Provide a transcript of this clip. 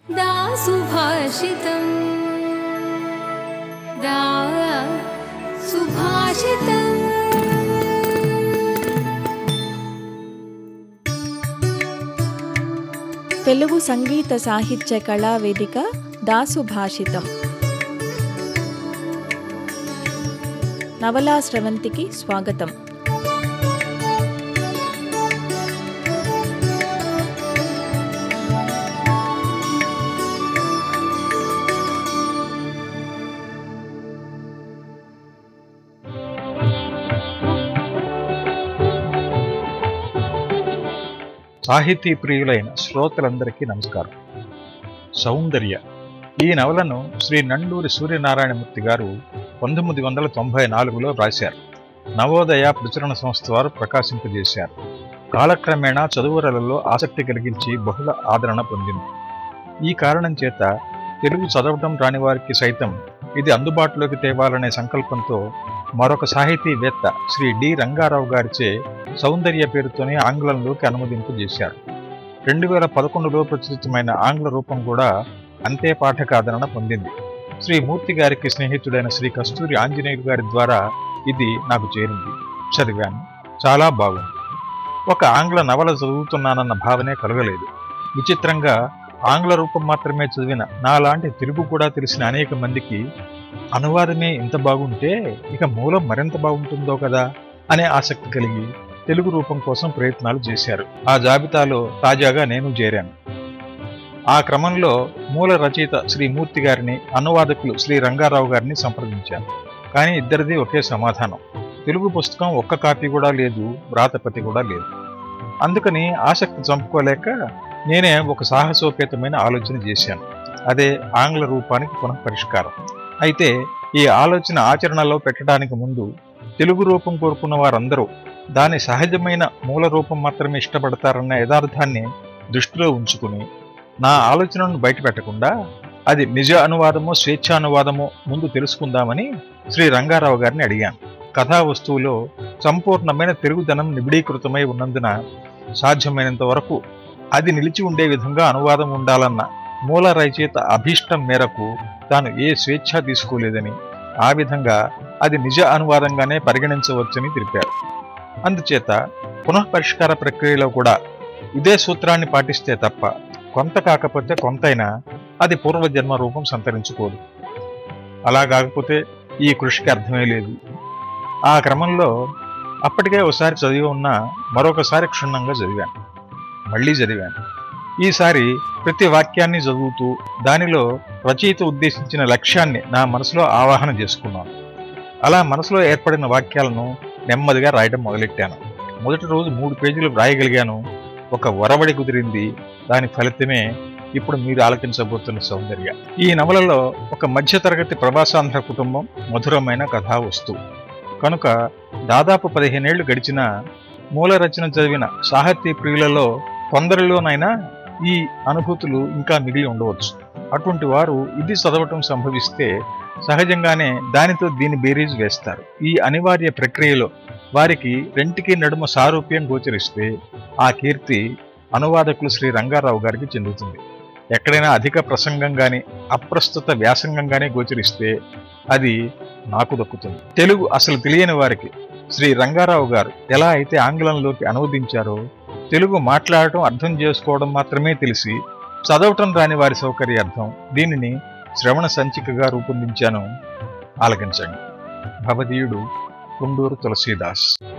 दा सुभाषितम् दा सुभाषितम् తెలుగు సంగీత సాహిత్య కళా వేదిక దాసు భాషితం నవలా స్రవంతికి స్వాగతం సాహితీ ప్రియులైన శ్రోతలందరికీ నమస్కారం సౌందర్య ఈ నవలను శ్రీ నండూరి సూర్యనారాయణమూర్తి గారు పంతొమ్మిది వందల తొంభై నాలుగులో రాశారు నవోదయ ప్రచురణ సంస్థ వారు ప్రకాశింపజేశారు కాలక్రమేణా చదువురలలో ఆసక్తి కలిగించి బహుళ ఆదరణ పొందింది ఈ కారణం చేత తెలుగు చదవటం రాని వారికి సైతం ఇది అందుబాటులోకి తేవాలనే సంకల్పంతో మరొక సాహితీవేత్త శ్రీ డి రంగారావు గారిచే సౌందర్య పేరుతోనే ఆంగ్లంలోకి అనువదింపు చేశారు రెండు వేల పదకొండులో ప్రచురితమైన ఆంగ్ల రూపం కూడా అంతే పాఠకాదరణ పొందింది శ్రీ మూర్తి గారికి స్నేహితుడైన శ్రీ కస్తూరి ఆంజనేయులు గారి ద్వారా ఇది నాకు చేరింది చదివాను చాలా బాగుంది ఒక ఆంగ్ల నవల చదువుతున్నానన్న భావనే కలగలేదు విచిత్రంగా ఆంగ్ల రూపం మాత్రమే చదివిన నాలాంటి తెలుగు కూడా తెలిసిన అనేక మందికి అనువాదమే ఇంత బాగుంటే ఇక మూలం మరింత బాగుంటుందో కదా అనే ఆసక్తి కలిగి తెలుగు రూపం కోసం ప్రయత్నాలు చేశారు ఆ జాబితాలో తాజాగా నేను చేరాను ఆ క్రమంలో మూల రచయిత శ్రీ మూర్తి గారిని అనువాదకులు శ్రీ రంగారావు గారిని సంప్రదించాను కానీ ఇద్దరిది ఒకే సమాధానం తెలుగు పుస్తకం ఒక్క కాపీ కూడా లేదు వ్రాతపతి కూడా లేదు అందుకని ఆసక్తి చంపుకోలేక నేనే ఒక సాహసోపేతమైన ఆలోచన చేశాను అదే ఆంగ్ల రూపానికి పునః పరిష్కారం అయితే ఈ ఆలోచన ఆచరణలో పెట్టడానికి ముందు తెలుగు రూపం కోరుకున్న వారందరూ దాని సహజమైన మూల రూపం మాత్రమే ఇష్టపడతారన్న యథార్థాన్ని దృష్టిలో ఉంచుకుని నా ఆలోచనను బయటపెట్టకుండా అది నిజ అనువాదమో స్వేచ్ఛ అనువాదమో ముందు తెలుసుకుందామని శ్రీ రంగారావు గారిని అడిగాను కథా వస్తువులో సంపూర్ణమైన తెలుగుదనం నిబిడీకృతమై ఉన్నందున సాధ్యమైనంత వరకు అది నిలిచి ఉండే విధంగా అనువాదం ఉండాలన్న మూల రచయిత అభీష్టం మేరకు తాను ఏ స్వేచ్ఛ తీసుకోలేదని ఆ విధంగా అది నిజ అనువాదంగానే పరిగణించవచ్చని తెలిపారు అందుచేత పునఃపరిష్కార ప్రక్రియలో కూడా ఇదే సూత్రాన్ని పాటిస్తే తప్ప కొంత కాకపోతే కొంతైనా అది పూర్వజన్మ రూపం సంతరించుకోదు అలా కాకపోతే ఈ కృషికి అర్థమే లేదు ఆ క్రమంలో అప్పటికే ఒకసారి చదివి ఉన్న మరొకసారి క్షుణ్ణంగా చదివాను మళ్ళీ చదివాను ఈసారి ప్రతి వాక్యాన్ని చదువుతూ దానిలో రచయిత ఉద్దేశించిన లక్ష్యాన్ని నా మనసులో ఆవాహన చేసుకున్నాను అలా మనసులో ఏర్పడిన వాక్యాలను నెమ్మదిగా రాయడం మొదలెట్టాను మొదటి రోజు మూడు పేజీలు వ్రాయగలిగాను ఒక వరవడి కుదిరింది దాని ఫలితమే ఇప్పుడు మీరు ఆలకించబోతున్న సౌందర్య ఈ నవలలో ఒక మధ్యతరగతి ప్రవాసాంధ్ర కుటుంబం మధురమైన కథా వస్తువు కనుక దాదాపు పదిహేనేళ్లు గడిచిన మూల రచన చదివిన సాహితీ ప్రియులలో కొందరిలోనైనా ఈ అనుభూతులు ఇంకా మిగిలి ఉండవచ్చు అటువంటి వారు ఇది చదవటం సంభవిస్తే సహజంగానే దానితో దీని బేరీజ్ వేస్తారు ఈ అనివార్య ప్రక్రియలో వారికి రెంటికి నడుమ సారూప్యం గోచరిస్తే ఆ కీర్తి అనువాదకులు శ్రీ రంగారావు గారికి చెందుతుంది ఎక్కడైనా అధిక ప్రసంగం గాని అప్రస్తుత వ్యాసంగం గాని గోచరిస్తే అది నాకు దక్కుతుంది తెలుగు అసలు తెలియని వారికి శ్రీ రంగారావు గారు ఎలా అయితే ఆంగ్లంలోకి అనువదించారో తెలుగు మాట్లాడటం అర్థం చేసుకోవడం మాత్రమే తెలిసి చదవటం రాని వారి సౌకర్యార్థం దీనిని శ్రవణ సంచికగా రూపొందించాను ఆలకించండి భవదీయుడు కుండూరు తులసీదాస్